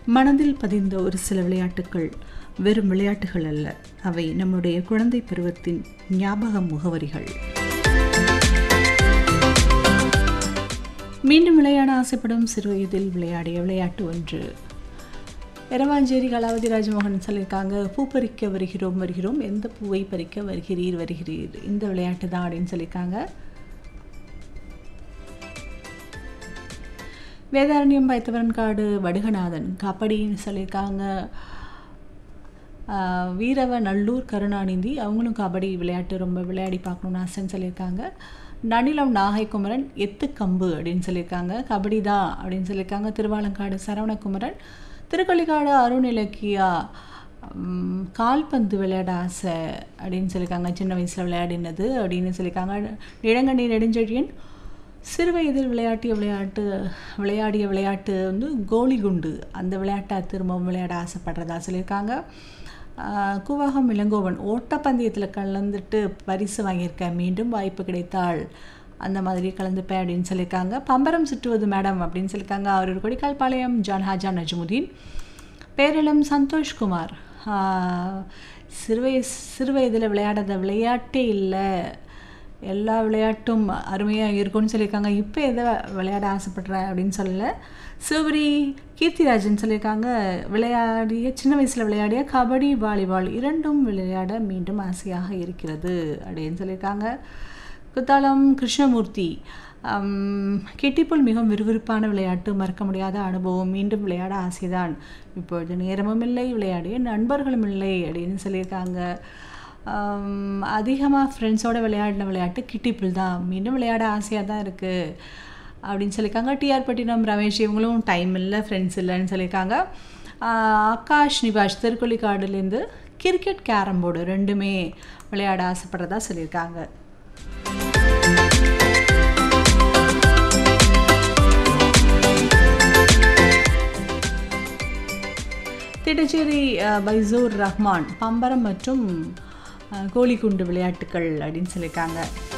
மனதில் பதிந்த ஒரு சில விளையாட்டுகள் வெறும் விளையாட்டுகள் அல்ல அவை நம்முடைய குழந்தை பருவத்தின் ஞாபக முகவரிகள் மீண்டும் விளையாட ஆசைப்படும் சிறுவயதில் விளையாடிய விளையாட்டு ஒன்று எரவாஞ்சேரி கலாவதி ராஜமோகன் சொல்லியிருக்காங்க பூ பறிக்க வருகிறோம் வருகிறோம் எந்த பூவை பறிக்க வருகிறீர் வருகிறீர் இந்த விளையாட்டு தான் அப்படின்னு சொல்லியிருக்காங்க வேதாரண்யம் வைத்தவரன் காடு வடுகநாதன் கபடின்னு சொல்லியிருக்காங்க ஆஹ் வீரவ நல்லூர் கருணாநிதி அவங்களும் கபடி விளையாட்டு ரொம்ப விளையாடி பார்க்கணுன்னு ஆசைன்னு சொல்லியிருக்காங்க நனிலம் நாகைக்குமரன் எத்து கம்பு அப்படின்னு சொல்லியிருக்காங்க கபடி தான் அப்படின்னு சொல்லியிருக்காங்க திருவாலங்காடு சரவணகுமரன் திருக்கள்ளிக்காடு அருண் இலக்கியா உம், கால்பந்து விளையாட ஆசை அப்படின்னு சொல்லியிருக்காங்க சின்ன வயசில் விளையாடினது அப்படின்னு சொல்லியிருக்காங்க இளங்கண்ணி நெடுஞ்செழியன் சிறு வயதில் விளையாட்டிய விளையாட்டு விளையாடிய விளையாட்டு வந்து கோலி குண்டு அந்த விளையாட்டை திரும்பவும் விளையாட ஆசைப்படுறதா சொல்லியிருக்காங்க ஆஹ் கூவாகம் இளங்கோவன் ஓட்டப்பந்தயத்தில் கலந்துட்டு பரிசு வாங்கியிருக்கேன் மீண்டும் வாய்ப்பு கிடைத்தால் அந்த மாதிரி கலந்துப்பேன் அப்படின்னு சொல்லியிருக்காங்க பம்பரம் சுற்றுவது மேடம் அப்படின்னு சொல்லியிருக்காங்க அவர் ஒரு கொடிக்கால்பாளையம் ஜான் ஹாஜா நஜ்முதீன் பேரளம் சந்தோஷ்குமார் ஆஹ் சிறுவய சிறுவயதில் விளையாடாத விளையாட்டே இல்லை எல்லா விளையாட்டும் அருமையாக இருக்கும்னு சொல்லியிருக்காங்க இப்போ எதை விளையாட ஆசைப்படுறேன் அப்படின்னு சொல்லல சிவபுரி கீர்த்திராஜன் சொல்லியிருக்காங்க விளையாடிய சின்ன வயசில் விளையாடிய கபடி வாலிபால் இரண்டும் விளையாட மீண்டும் ஆசையாக இருக்கிறது அப்படின்னு சொல்லியிருக்காங்க குத்தாலம் கிருஷ்ணமூர்த்தி ஆம், கெட்டிப்புல் மிகவும் விறுவிறுப்பான விளையாட்டு மறக்க முடியாத அனுபவம் மீண்டும் விளையாட ஆசைதான் இப்பொழுது நேரமும் இல்லை விளையாடிய நண்பர்களும் இல்லை அப்படின்னு சொல்லியிருக்காங்க அதிகமாக ஃப்ரெண்ட்ஸோட விளையாடின விளையாட்டு கிட்டிப்புல் தான் மீண்டும் விளையாட ஆசையாக தான் இருக்குது அப்படின்னு சொல்லியிருக்காங்க டிஆர் பட்டினம் ரமேஷ் இவங்களும் டைம் இல்லை ஃப்ரெண்ட்ஸ் இல்லைன்னு சொல்லியிருக்காங்க ஆஹ் ஆகாஷ் நிவாஷ் திருக்கொள்ளிக்காடுலேருந்து கிரிக்கெட் கேரம் போர்டு ரெண்டுமே விளையாட ஆசைப்படுறதா சொல்லியிருக்காங்க திட்டச்சேரி அஹ், பைசூர் ரஹ்மான் பம்பரம் மற்றும் அஹ், கோலிக்குண்டு விளையாட்டுகள் அப்படின்னு சொல்லியிருக்காங்க